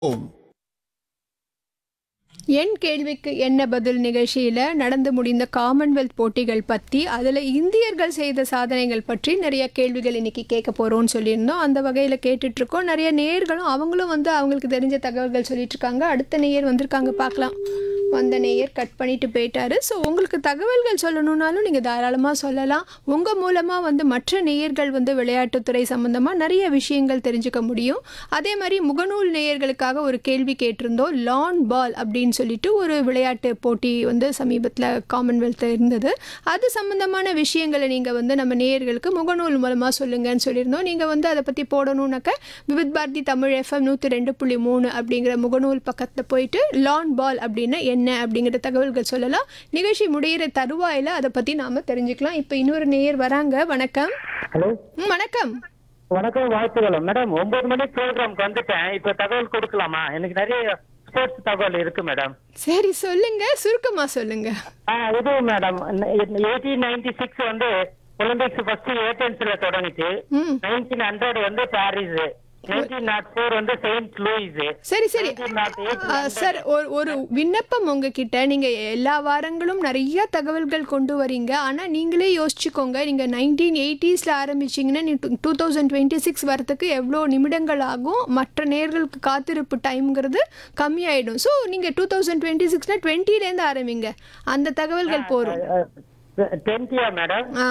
ஓம் என் கேள்விக்கு என்ன பதில் நிகழ்ச்சியில் நடந்து முடிந்த காமன்வெல்த் போட்டிகள் பற்றி அதில் இந்தியர்கள் செய்த சாதனைகள் பற்றி நிறைய கேள்விகள் இன்னைக்கு கேட்க போகிறோம்னு சொல்லியிருந்தோம் அந்த வகையில் கேட்டுட்ருக்கோம் நிறைய நேயர்களும் அவங்களும் வந்து அவங்களுக்கு தெரிஞ்ச தகவல்கள் சொல்லிட்டு இருக்காங்க அடுத்த நேயர் வந்திருக்காங்க பார்க்கலாம் வந்த நேயர் கட் பண்ணிட்டு போயிட்டாரு ஸோ உங்களுக்கு தகவல்கள் சொல்லணுன்னாலும் நீங்கள் தாராளமாக சொல்லலாம் உங்கள் மூலமாக வந்து மற்ற நேயர்கள் வந்து விளையாட்டுத்துறை சம்மந்தமாக நிறைய விஷயங்கள் தெரிஞ்சுக்க முடியும் அதே மாதிரி முகநூல் நேயர்களுக்காக ஒரு கேள்வி கேட்டிருந்தோம் லான் பால் அப்படின்னு சொல்லிட்டு ஒரு விளையாட்டு போட்டி வந்து சமீபத்தில் காமன்வெல்த் இருந்தது அது சம்மந்தமான விஷயங்களை நீங்கள் வந்து நம்ம நேயர்களுக்கு முகநூல் மூலமாக சொல்லுங்கன்னு சொல்லியிருந்தோம் நீங்கள் வந்து அதை பற்றி போடணுன்னாக்க விவித் பாரதி தமிழ் எஃப்எம் நூற்றி ரெண்டு புள்ளி மூணு அப்படிங்கிற முகநூல் பக்கத்தில் போயிட்டு லான் பால் அப்படின்னா என்ன அப்படிங்கிற தகவல்கள் சொல்லலாம் நிகழ்ச்சி முடிகிற தருவாயில் அதை பற்றி நாம் தெரிஞ்சுக்கலாம் இப்போ இன்னொரு நேயர் வராங்க வணக்கம் ஹலோ ம், வணக்கம் வணக்கம் வாழ்த்துக்கள் மேடம் ஒன்பது மணி ப்ரோக்ராம்க்கு வந்துட்டேன் இப்ப தகவல் கொடுக்கலாமா எனக்கு நிறைய ஸ்போர்ட்ஸ் தகவல் இருக்கு மேடம் சரி சொல்லுங்க சுருக்கமாக சொல்லுங்க ஆ இது மேடம் எயிட்டீன் நைன்டி சிக்ஸ் வந்து ஒலிம்பிக்ஸ் ஃபர்ஸ்ட் ஏதென்ஸ்ல தொடங்குச்சு ம் நைன்டீன் ஹண்ட்ரட் வந்து பாரிஸ் நைன்டீன் நாட் ஃபோர் வந்து செயின்ட் லூயிஸ் சரி சரி நைன்டீன் நாட் எயிட் ஆ, சார் ஒரு ஒரு விண்ணப்பம் உங்ககிட்ட நீங்க எல்லா வாரங்களும் நிறைய தகவல்கள் கொண்டு வரீங்க ஆனா நீங்களே யோசிச்சுக்கோங்க நீங்க நைன்டீன் எயிட்டிஸ்ல ஆரம்பிச்சீங்கன்னா நீ டூ தௌசண்ட் டுவெண்ட்டி சிக்ஸ் வரத்துக்கு எவ்வளோ நிமிடங்கள் ஆகும் மற்ற நேர்களுக்கு காத்திருப்பு டைம்ங்கிறது கம்மியாயிடும் ஸோ நீங்க டூ தௌசண்ட் டுவெண்ட்டி சிக்ஸ்னா டுவெண்ட்டிலேருந்து ஆரம்பிங்க அந்த தகவல்கள் போரும் டுவெண்ட்டியா மேடம் ஆ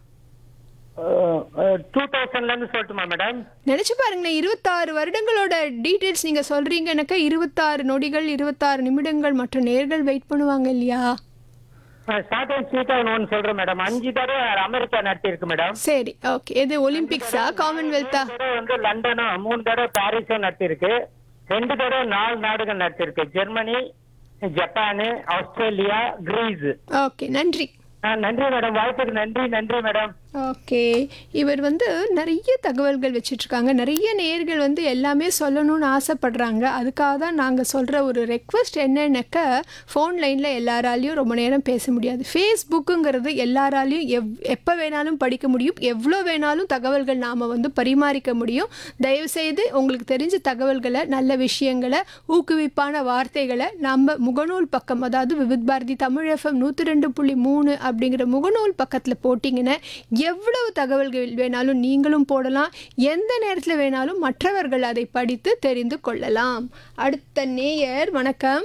டூ தௌசண்ட்ல இருந்து சொல்லட்டுமா மேடம் நினைச்சு பாருங்களேன் இருபத்தாறு வருடங்களோட டீட்டெயில்ஸ் நீங்க சொல்றீங்கன்னாக்கா இருபத்தாறு நொடிகள் இருபத்தாறு நிமிடங்கள் மற்ற நேர்கள் வெயிட் பண்ணுவாங்க இல்லையா ஷார்ட் அண்ட் ஸ்வீட்டா ஒன்று சொல்றேன் மேடம் அஞ்சு தடவை அமெரிக்கா நடத்தியிருக்கு மேடம் சரி ஓகே இது ஒலிம்பிக்ஸா காமன்வெல்த்தா மூணு தடவை வந்து லண்டனும் மூணு தடவை பாரிஸும் நடத்திருக்கு ரெண்டு தடவை நாலு நாடுகள் நடத்திருக்கு Germany Japan Australia Greece okay நன்றி ஆ, நன்றி மேடம் வாய்ப்புக்கு நன்றி நன்றி மேடம் ஓகே இவர் வந்து நிறைய தகவல்கள் வச்சிட்ருக்காங்க நிறைய நேயர்கள் வந்து எல்லாமே சொல்லணும்னு ஆசைப்படுறாங்க அதுக்காக தான் நாங்கள் சொல்கிற ஒரு ரெக்வஸ்ட் என்னன்னாக்கா ஃபோன் லைனில் எல்லாராலையும் ரொம்ப நேரம் பேச முடியாது ஃபேஸ்புக்குங்கிறது எல்லாராலையும் எவ் எப்போ வேணாலும் படிக்க முடியும் எவ்வளோ வேணாலும் தகவல்கள் நாம் வந்து பரிமாறிக்க முடியும் தயவுசெய்து உங்களுக்கு தெரிஞ்ச தகவல்களை நல்ல விஷயங்களை ஊக்குவிப்பான வார்த்தைகளை நம்ம முகநூல் பக்கம் அதாவது விவித் பாரதி தமிழ் எஃப்எம் நூற்றி ரெண்டு புள்ளி மூணு அப்படிங்கிற முகநூல் பக்கத்தில் போட்டிங்கன்னா எவ்வளவு தகவல்கள் வேணாலும் நீங்களும் போடலாம் எந்த நேரத்தில் வேணாலும் மற்றவர்கள் அதை படித்து தெரிந்து கொள்ளலாம் அடுத்த நேயர் வணக்கம்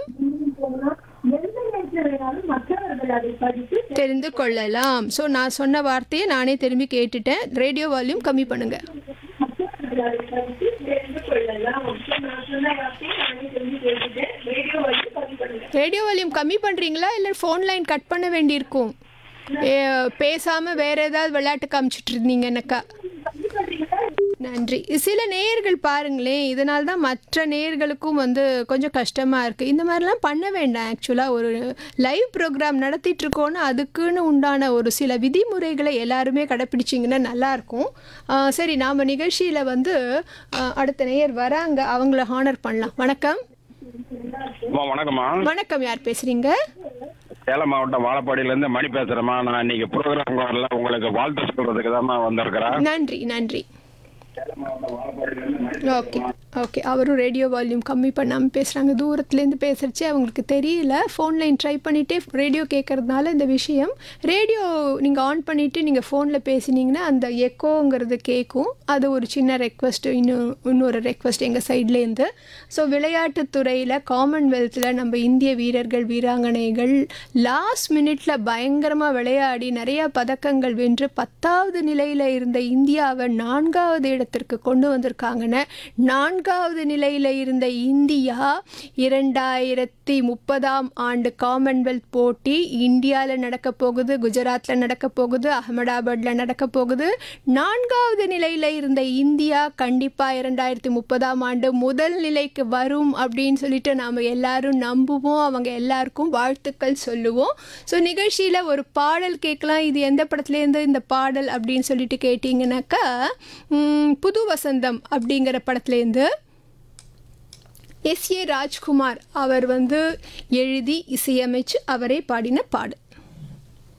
தெரிந்து கொள்ளலாம் ஸோ நான் சொன்ன வார்த்தையை நானே திரும்பி கேட்டுட்டேன் ரேடியோ வால்யூம் கம்மி பண்ணுங்க ரேடியோ வால்யூம் கம்மி பண்ணுறீங்களா இல்லை ஃபோன் லைன் கட் பண்ண வேண்டியிருக்கும் ஏ, பேசாம வேற ஏதாவது விளையாட்டு காமிச்சிட்டு இருந்தீங்கன்னாக்கா நன்றி சில நேயர்கள் பாருங்களேன் இதனால தான் மற்ற நேயர்களுக்கும் வந்து கொஞ்சம் கஷ்டமாக இருக்குது இந்த மாதிரிலாம் பண்ண வேண்டாம் ஆக்சுவலாக ஒரு லைவ் ப்ரோக்ராம் நடத்திட்டு இருக்கோன்னா அதுக்குன்னு உண்டான ஒரு சில விதிமுறைகளை எல்லாருமே கடைப்பிடிச்சிங்கன்னா நல்லாயிருக்கும் ஆ, சரி நாம் நிகழ்ச்சியில் வந்து ஆ, அடுத்த நேயர் வராங்க அவங்கள ஹானர் பண்ணலாம் வணக்கம் அம்மா வணக்கம்மா வணக்கம் யார் பேசுகிறீங்க சேலம் மாவட்டம் வாழப்பாடியிலேருந்து மணி பேசுகிறேம்மா நான் இன்னைக்கு ப்ரோக்ராம் வரல உங்களுக்கு வாழ்த்து சொல்றதுக்கு தான் வந்திருக்கிறேன் நன்றி நன்றி ஓகே ஓகே அவரும் ரேடியோ வால்யூம் கம்மி பண்ணாமல் பேசுகிறாங்க தூரத்துலேருந்து பேசுகிறச்சு அவங்களுக்கு தெரியல ஃபோன் லைன் ட்ரை பண்ணிகிட்டே ரேடியோ கேட்கறதுனால இந்த விஷயம் ரேடியோ நீங்கள் ஆன் பண்ணிவிட்டு நீங்கள் ஃபோனில் பேசினீங்கன்னா அந்த எக்கோங்கிறது கேட்கும் அது ஒரு சின்ன ரெக்வஸ்ட் இன்னும் இன்னொரு ரெக்வஸ்ட் எங்கள் சைட்லேருந்து ஸோ விளையாட்டுத்துறையில் காமன்வெல்த்தில் நம்ம இந்திய வீரர்கள் வீராங்கனைகள் லாஸ்ட் மினிட்ல பயங்கரமாக விளையாடி நிறைய பதக்கங்கள் வென்று பத்தாவது நிலையில் இருந்த இந்தியாவை நான்காவது இடத்திற்கு கொண்டு வந்திருக்காங்கன்னு நான்காவது நிலையில் இருந்த இந்தியா இரண்டாயிரத்தி முப்பதாம் ஆண்டு காமன்வெல்த் போட்டி இந்தியாவில் நடக்க போகுது குஜராத்தில் நடக்க போகுது அகமதாபாத்தில் நடக்க போகுது நான்காவது நிலையில் இருந்த இந்தியா கண்டிப்பாக இரண்டாயிரத்தி முப்பதாம் ஆண்டு முதல் நிலைக்கு வரும் அப்படின்னு சொல்லிட்டு நாம் எல்லாரும் நம்புவோம் அவங்க எல்லாருக்கும் வாழ்த்துக்கள் சொல்லுவோம் ஸோ நிகழ்ச்சியில் ஒரு பாடல் கேட்கலாம் இது எந்த படத்துலேருந்து இந்த பாடல் அப்படின்னு சொல்லிட்டு கேட்டிங்கனாக்கா ம், புது வசந்தம் அப்படிங்கிற படத்துலேருந்து எஸ் ஏ ராஜ்குமார் அவர் வந்து எழுதி இசையமைச்சு அவரே பாடின பாடல்